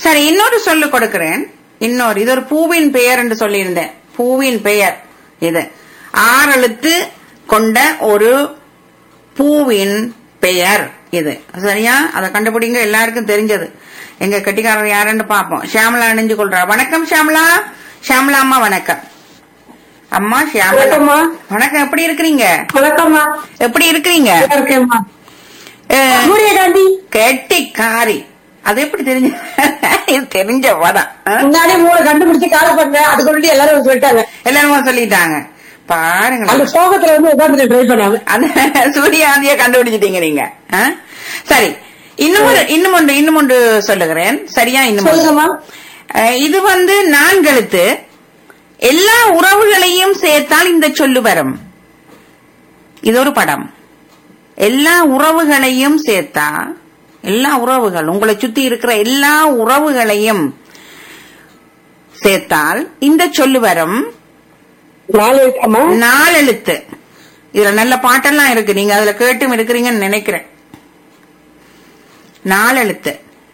சரி இன்னொரு சொல்லு கொடுக்கிறேன் இன்னொரு இது ஒரு பூவின் பெயர் என்று சொல்லியிருந்தேன் பூவின் பெயர் இது ஆறு எழுத்து கொண்ட ஒரு பூவின் பெயர் இது சரியா அதை கண்டுபிடிங்க எல்லாருக்கும் தெரிஞ்சது எங்க கட்டிக்காரர் யாருன்னு பாப்போம் ஷியாமலா அணிஞ்சு கொள்றா வணக்கம் ஷியாமலா ஷியாமலா அம்மா வணக்கம் அம்மா ஷியாமலா வணக்கம்மா. வணக்கம் எப்படி இருக்கிறீங்க வணக்கம்மா எப்படி இருக்கிறீங்க நல்லா இருக்கேம்மா அஹ், சூரியகாந்தி கெட்டிக்காரி அது எப்படி தெரிஞ்ச இது தெரிஞ்ச படம் அஹ்? முன்னாடி மூணு கண்டுபிடிச்சு கால பண்ணேன் அது கொண்டு எல்லாரும் சொல்லிட்டாங்க எல்லாரும் சொல்லிட்டாங்க பாருங்களேன் அந்த சோகத்துல வந்து உட்காந்து ட்ரை பண்ணாங்க அந்த சூரியாந்திய கண்டுபிடிச்சிட்டீங்க நீங்க ஆ? சரி இன்னும் ஒரு இன்னும் ஒன்று இன்னும் ஒன்று சொல்லுகிறேன் சரியா இன்னும் ஒன்று. சொல்லுங்கம்மா அஹ், இது வந்து நான்கெழுத்து எல்லா உறவுகளையும் சேர்த்தால் இந்த சொல்லு வரும் இது ஒரு படம் எல்லா உறவுகளையும் சேர்த்தா எல்லா உறவுகள் உங்களை சுத்தி இருக்கிற எல்லா உறவுகளையும் சேர்த்தால் இந்த சொல்லு வரும் நாலு இருக்கம்மா நாலெழுத்து இதுல நல்ல பாட்டெல்லாம் இருக்கு நீங்க அதுல கேட்டும் இருக்கிறீங்கன்னு நினைக்கிறேன் நாலெழுத்து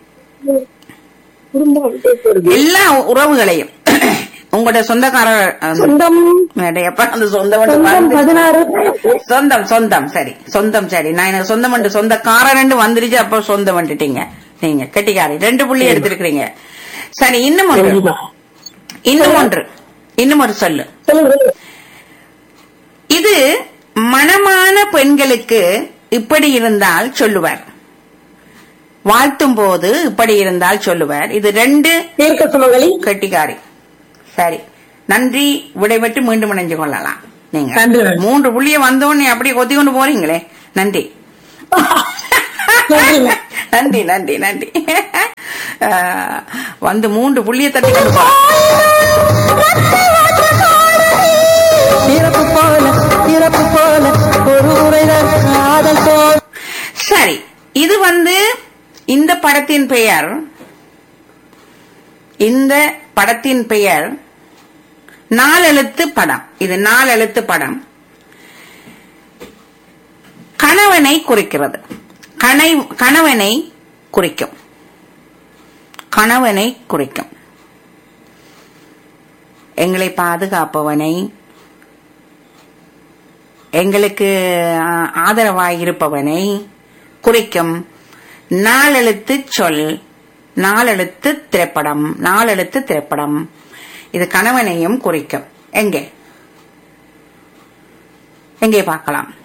எல்லா உறவுகளையும் உங்களோட சொந்தக்காரர் அஹ், சொந்தம் எப்ப அந்த சொந்தம் சொந்தம் வந்து- பதினாறு சொந்தம் சொந்தம் சரி சொந்தம் சரி நான் எனக்கு சொந்தம் வந்து சொந்தக்காரன் வந்துருச்சு அப்ப சொந்தம் வந்துட்டீங்க நீங்க கெட்டிக்காரி ரெண்டு புள்ளி எடுத்திருக்கிறீங்க சரி இன்னும் ஒன்று சரிம்மா. இன்னும் ஒன்று இன்னும் ஒரு சொல்லு சொல்லுங்க சொல்லுங்க. இது மணமான பெண்களுக்கு இப்படி இருந்தால் சொல்லுவார் வாழ்த்தும் போது இப்படி இருந்தால் சொல்லுவார் இது ரெண்டு தீர்க்க சுமங்கலி கெட்டிக்காரி சரி நன்றி விடைபெற்று மீண்டும் இணைஞ்சு கொள்ளலாம் நீங்க நன்றி, நன்றி. மூன்று புள்ளிய வந்தோடனே அப்படியே கொத்தி கொண்டு போறீங்களே நன்றி நன்றிம்மா. நன்றி நன்றி நன்றி ஆஹ், வந்து மூன்று புள்ளிய தட்டி கொண்டு போறேன் இறப்பு போல இறப்பு போல ஒரு முறைதான் காதல் போல் சரி இது வந்து இந்த படத்தின் பெயர் இந்த படத்தின் பெயர் நாலெழுத்து படம் இது நாலெழுத்து படம் கணவனை குறிக்கிறது கணை கணவனை குறிக்கும் கணவனை குறிக்கும் எங்களை பாதுகாப்பவனை எங்களுக்கு ஆ, ஆதரவாய் இருப்பவனை குறிக்கும் நாலெழுத்து சொல் நாலெழுத்து திரைப்படம் நாலெழுத்து திரைப்படம் இது கணவனையும் குறிக்கும் எங்கே எங்கே பார்க்கலாம்